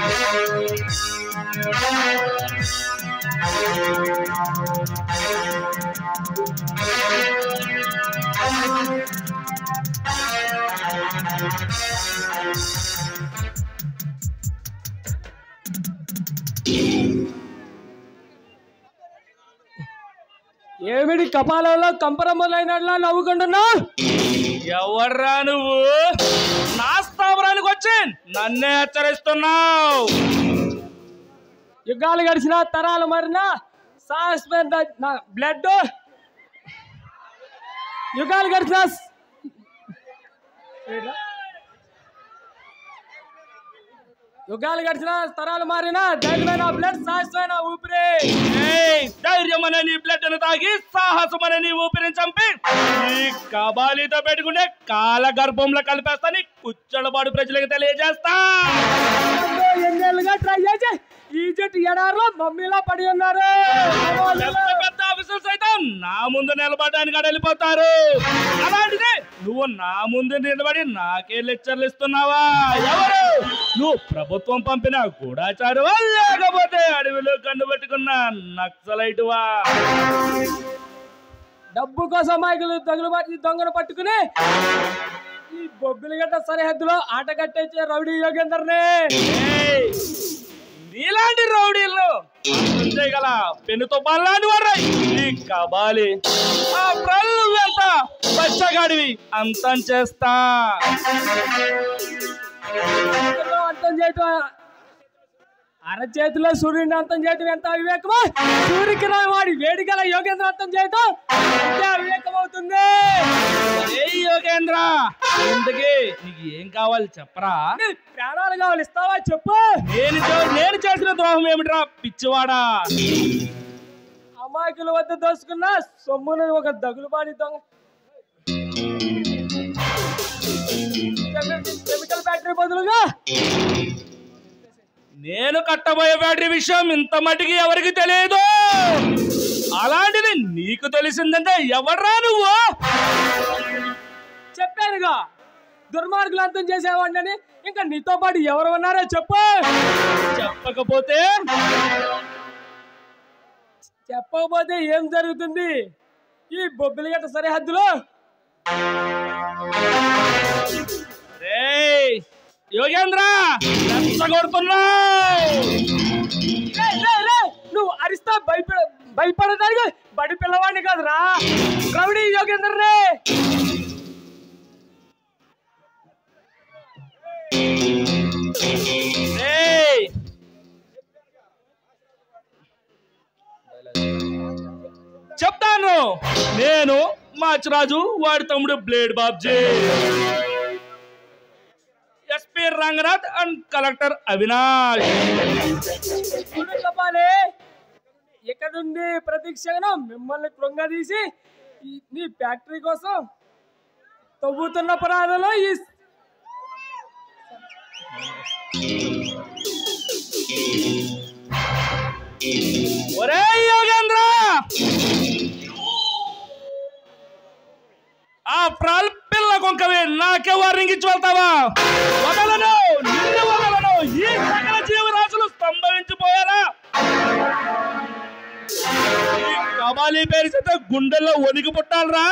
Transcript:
ఏమిటి కపాలంలో కంపరములైనట్లా నవ్వుకుంటున్నా ఎవర్రా నువ్వు నా స్థావరానికి వచ్చి నన్నే హెచ్చరిస్తున్నావు యుగాలు గడిచిన తరాలు మారిన సాహసమైన నా బ్లడ్ యుగాలు గడిచిన స్- ఏంట్రా? యుగాలు గడిచిన తరాలు మారిన ధైర్యమైన బ్లడ్ సాహసమైన ఊపిరి ఏయ్, ధైర్యం అనే నీ బ్లడ్ ను తాగి సాహసం అనే నీ ఊపిరిని చంపి ఈ కబాలితో పెట్టుకుంటే కాల గర్భంలో కలిపేస్తాని కుచ్చడబాడు ప్రజలకు తెలియజేస్తా ఎంతో ఎన్నేళ్ళుగా ట్రై చేసి ఈజిప్ట్ ఎడారిలో మమ్మీలా పడి ఉన్నారు పెద్ద పెద్ద ఆఫీసర్స్ అయితే నా ముందు నిలబడడానికి అక్కడ వెళ్ళిపోతారు అలాంటిది నువ్వు నా ముందు నిలబడి నాకే లెక్చర్లు ఇస్తున్నావా ఎవరు నువ్వు ప్రభుత్వం పంపిన గూఢాచారువా లేకపోతే అడవిలో కన్ను పెట్టుకున్న నక్సలైటువా డబ్బు కోసం మైకులు తగులుబాటి దొంగను పట్టుకుని ఈ బొబ్బిలిగడ్డ సరిహద్దులో ఆట కట్టేసే రౌడీ యోగేందర్ని ఏయ్, నీలాంటి రౌడీలను అంతం చేయగల పెనుతో పల్లాంటి వాడ్రాయి ఈ కబాలి ఆ ప్రళ్ళు ఎంత బచ్చగాడివి అంతం చేస్తా చేతిలో అంతం చేయటం అరచేతిలో సూర్యుడిని అంతం చేయటం ఎంత అవివేకమో సూర్యకిరణం వాడి వేడి గల యోగేంద్ర అంతం చేయటం ఎంత అవివేకం అవుతుంది ఏ యోగేంద్ర ఇంతకీ నీకు ఏం కావాలి చెప్పరా నీ ప్రాణాలు కావాలి ఇస్తావా చెప్పు నేను చే- నేను చేసిన ద్రోహం ఏమిట్రా పిచ్చివాడా అమాయకుల వద్ద దోసుకున్న సొమ్మును ఒక దగులుబాని దొంగ కెమికల్ ఫ్యాక్టరీ బదులుగా నేను కట్టబోయే బ్యాటరీ విషయం ఇంత మటుకి ఎవరికి తెలియదు అలాంటిది నీకు తెలిసిందంటే ఎవర్రా నువ్వు చెప్పానుగా దుర్మార్గులు అంతం చేసేవాడిని ఇంకా నీతో పాటు ఎవరు ఉన్నారో చెప్పు చెప్పకపోతే చెప్పకపోతే ఏం జరుగుతుంది ఈ బొబ్బిలిగట్ట సరిహద్దులో రేయ్ యోగేంద్ర రెచ్చగొడుతున్నావు రేయ్, రేయ్, రేయ్, నువ్వు అరిస్తా భయపడ భయపడటానికి బడి పిల్లవాడిని కాదురా రౌడీ యోగేందర్ రే రేయ్ చెప్తాను నేను మాచిరాజు వాడి తమ్ముడు blade Babji SP Ranganath and collector Avinash చూడు కపాలే ఇక్కడుండి ప్రతి క్షణం మిమ్మల్ని కృంగదీసి ఈ- నీ ఫ్యాక్టరీ కోసం తవ్వుతున్న పురాణంలో ఈ ఒరే యోగేంద్ర ఆ ప్రాల్ పిల్ల కొంకవి నాకే వార్నింగ్ ఇచ్చి వెళ్తావా వదలను నిన్ను వదలను ఈ సకల జీవరాశులు స్తంభవించిపోయారా ఈ కబాలీ పేరు చేత గుండెల్లో వణికి పుట్టాలరా